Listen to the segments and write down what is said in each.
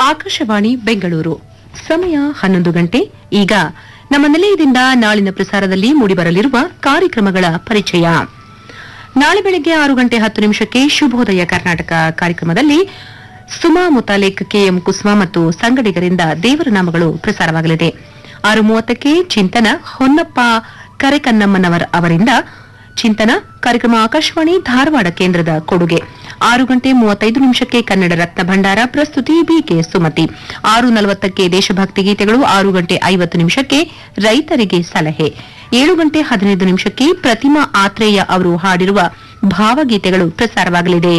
ಆಕಾಶವಾಣಿ ಬೆಂಗಳೂರು ಸಮಯ ಹನ್ನೊಂದು ಗಂಟೆ ಈಗ ನಮ್ಮ ನಿಲಯದಿಂದ ನಾಳಿನ ಪ್ರಸಾರದಲ್ಲಿ ಮೂಡಿಬರಲಿರುವ ಕಾರ್ಯಕ್ರಮಗಳ ಪರಿಚಯ ನಾಳೆ ಬೆಳಗ್ಗೆ ಆರು ಗಂಟೆ ಹತ್ತು ನಿಮಿಷಕ್ಕೆ ಶುಭೋದಯ ಕರ್ನಾಟಕ ಕಾರ್ಯಕ್ರಮದಲ್ಲಿ ಸುಮಾ ಮುತಾಲಿಕ್ ಕೆಎಂ ಕುಸುಮ ಮತ್ತು ಸಂಗಡಿಗರಿಂದ ದೇವರ ನಾಮಗಳು ಪ್ರಸಾರವಾಗಲಿದೆ ಆರು ಮೂವತ್ತಕ್ಕೆ ಚಿಂತನ ಹೊನ್ನಪ್ಪ ಕರೆಕನ್ನಮ್ಮನವರ್ ಅವರಿಂದ ಚಿಂತನ ಕಾರ್ಯಕ್ರಮ ಆಕಾಶವಾಣಿ ಧಾರವಾಡ ಕೇಂದ್ರದ ಕೊಡುಗೆ ಆರು ಗಂಟೆ ಮೂವತ್ತೈದು ನಿಮಿಷಕ್ಕೆ ಕನ್ನಡ ರತ್ನ ಭಂಡಾರ ಪ್ರಸ್ತುತಿ ಬಿಕೆ ಸುಮತಿ ಆರು ನಲವತ್ತಕ್ಕೆ ದೇಶಭಕ್ತಿ ಗೀತೆಗಳು ಆರು ಗಂಟೆ ಐವತ್ತು ನಿಮಿಷಕ್ಕೆ ರೈತರಿಗೆ ಸಲಹೆ ಏಳು ಗಂಟೆ ಹದಿನೈದು ನಿಮಿಷಕ್ಕೆ ಪ್ರತಿಮಾ ಆತ್ರೇಯ ಅವರು ಹಾಡಿರುವ ಭಾವಗೀತೆಗಳು ಪ್ರಸಾರವಾಗಲಿದೆ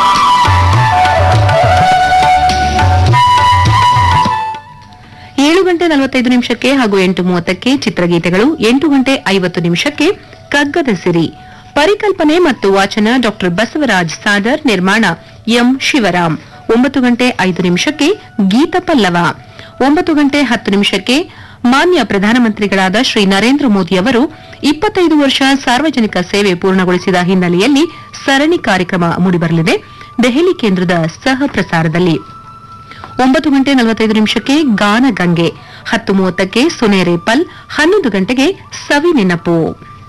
ಏಳು ಗಂಟೆ ನಲವತ್ತೈದು ನಿಮಿಷಕ್ಕೆ ಹಾಗೂ ಎಂಟು ಮೂವತ್ತಕ್ಕೆ ಚಿತ್ರಗೀತೆಗಳು ಎಂಟು ಗಂಟೆ ಐವತ್ತು ನಿಮಿಷಕ್ಕೆ ಕಗ್ಗದ ಸಿರಿ ಪರಿಕಲ್ಪನೆ ಮತ್ತು ವಾಚನ ಡಾ ಬಸವರಾಜ್ ಸಾದರ್ ನಿರ್ಮಾಣ ಎಂ ಶಿವರಾಮ್ ಒಂಬತ್ತು ಗಂಟೆ ಐದು ನಿಮಿಷಕ್ಕೆ ಗೀತ ಪಲ್ಲವ ಒಂಬತ್ತು ಗಂಟೆ ಹತ್ತು ನಿಮಿಷಕ್ಕೆ ಮಾನ್ಯ ಪ್ರಧಾನಮಂತ್ರಿಗಳಾದ ಶ್ರೀ ನರೇಂದ್ರ ಮೋದಿ ಅವರು ಇಪ್ಪತ್ತೈದು ವರ್ಷ ಸಾರ್ವಜನಿಕ ಸೇವೆ ಪೂರ್ಣಗೊಳಿಸಿದ ಹಿನ್ನೆಲೆಯಲ್ಲಿ ಸರಣಿ ಕಾರ್ಯಕ್ರಮ ಮೂಡಿಬರಲಿದೆ ದೆಹಲಿ ಕೇಂದ್ರದ ಸಹ ಪ್ರಸಾರದಲ್ಲಿ ಒಂಬತ್ತು ಗಂಟೆ ನಲವತ್ತೈದು ನಿಮಿಷಕ್ಕೆ ಗಾನ ಗಂಗೆ ಹತ್ತು ಮೂವತ್ತಕ್ಕೆ ಸುನೇರೆ ಪಲ್ ಹನ್ನೊಂದು ಗಂಟೆಗೆ ಸವಿ ನೆನಪು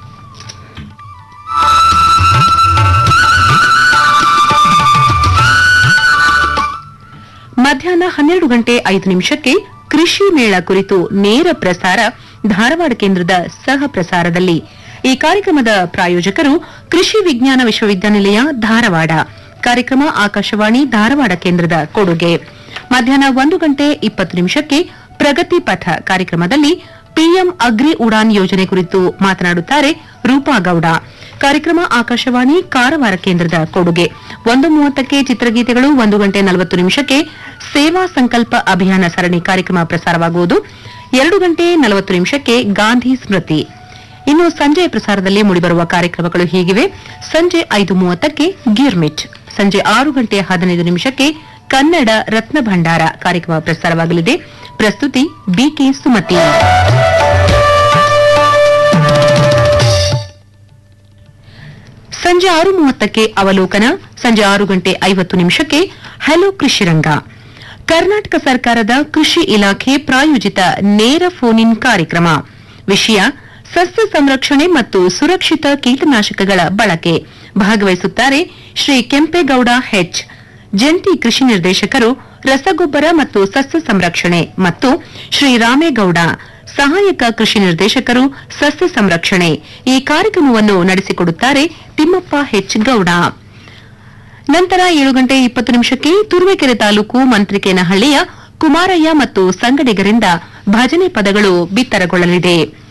ಮಧ್ಯಾಹ್ನ ಹನ್ನೆರಡು ಗಂಟೆ ಐದು ನಿಮಿಷಕ್ಕೆ ಕೃಷಿ ಮೇಳ ಕುರಿತು ನೇರ ಪ್ರಸಾರ ಧಾರವಾಡ ಕೇಂದ್ರದ ಸಹ ಪ್ರಸಾರದಲ್ಲಿ ಈ ಕಾರ್ಯಕ್ರಮದ ಪ್ರಾಯೋಜಕರು ಕೃಷಿ ವಿಜ್ಞಾನ ವಿಶ್ವವಿದ್ಯಾನಿಲಯ ಧಾರವಾಡ ಕಾರ್ಯಕ್ರಮ ಆಕಾಶವಾಣಿ ಧಾರವಾಡ ಕೇಂದ್ರದ ಕೊಡುಗೆ ಮಧ್ಯಾಹ್ನ ಒಂದು ಗಂಟೆ ಇಪ್ಪತ್ತು ನಿಮಿಷಕ್ಕೆ ಪ್ರಗತಿ ಪಥ ಕಾರ್ಯಕ್ರಮದಲ್ಲಿ ಪಿಎಂ ಅಗ್ರಿ ಉಡಾನ್ ಯೋಜನೆ ಕುರಿತು ಮಾತನಾಡುತ್ತಾರೆ ರೂಪಾ ಗೌಡ ಕಾರ್ಯಕ್ರಮ ಆಕಾಶವಾಣಿ ಕಾರವಾರ ಕೇಂದ್ರದ ಕೊಡುಗೆ ಒಂದು ಮೂವತ್ತಕ್ಕೆ ಚಿತ್ರಗೀತೆಗಳು ಒಂದು ಗಂಟೆ ನಲವತ್ತು ನಿಮಿಷಕ್ಕೆ ಸೇವಾ ಸಂಕಲ್ಪ ಅಭಿಯಾನ ಸರಣಿ ಕಾರ್ಯಕ್ರಮ ಪ್ರಸಾರವಾಗುವುದು ಎರಡು ಗಂಟೆ ನಲವತ್ತು ನಿಮಿಷಕ್ಕೆ ಗಾಂಧಿ ಸ್ಮೃತಿ ಇನ್ನು ಸಂಜೆ ಪ್ರಸಾರದಲ್ಲಿ ಮೂಡಿಬರುವ ಕಾರ್ಯಕ್ರಮಗಳು ಹೀಗಿವೆ ಸಂಜೆ ಐದು ಮೂವತ್ತಕ್ಕೆ ಗಿರ್ಮಿಟ್ ಸಂಜೆ ಆರು ಗಂಟೆ ಹದಿನೈದು ನಿಮಿಷಕ್ಕೆ ಕನ್ನಡ ರತ್ನ ಭಂಡಾರ ಕಾರ್ಯಕ್ರಮ ಪ್ರಸಾರವಾಗಲಿದೆ ಪ್ರಸ್ತುತಿ ಬಿಕೆ ಸುಮತಿ ಸಂಜೆ ಆರು ಮೂವತ್ತಕ್ಕೆ ಅವಲೋಕನ ಸಂಜೆ ಆರು ಗಂಟೆ ಐವತ್ತು ನಿಮಿಷಕ್ಕೆ ಹಲೋ ಕೃಷಿರಂಗ ಕರ್ನಾಟಕ ಸರ್ಕಾರದ ಕೃಷಿ ಇಲಾಖೆ ಪ್ರಾಯೋಜಿತ ನೇರ ಫೋನ್ ಇನ್ ಕಾರ್ಯಕ್ರಮ ವಿಷಯ ಸಸ್ಯ ಸಂರಕ್ಷಣೆ ಮತ್ತು ಸುರಕ್ಷಿತ ಕೀಟನಾಶಕಗಳ ಬಳಕೆ ಭಾಗವಹಿಸುತ್ತಾರೆ ಶ್ರೀ ಕೆಂಪೇಗೌಡ ಹೆಚ್ ಜಂಟಿ ಕೃಷಿ ನಿರ್ದೇಶಕರು ರಸಗೊಬ್ಬರ ಮತ್ತು ಸಸ್ಯ ಸಂರಕ್ಷಣೆ ಮತ್ತು ಶ್ರೀ ರಾಮೇಗೌಡ ಸಹಾಯಕ ಕೃಷಿ ನಿರ್ದೇಶಕರು ಸಸ್ಯ ಸಂರಕ್ಷಣೆ ಈ ಕಾರ್ಯಕ್ರಮವನ್ನು ನಡೆಸಿಕೊಡುತ್ತಾರೆ ತಿಮ್ಮಪ್ಪ ಹೆಚ್ ಗೌಡ ನಂತರ ಏಳು ಗಂಟೆ ಇಪ್ಪತ್ತು ನಿಮಿಷಕ್ಕೆ ತುರುವೇಕೆರೆ ತಾಲೂಕು ಮಂತ್ರಿಕೇನಹಳ್ಳಿಯ ಕುಮಾರಯ್ಯ ಮತ್ತು ಸಂಗಡಿಗರಿಂದ ಭಜನೆ ಪದಗಳು ಬಿತ್ತರಗೊಳ್ಳಲಿದೆ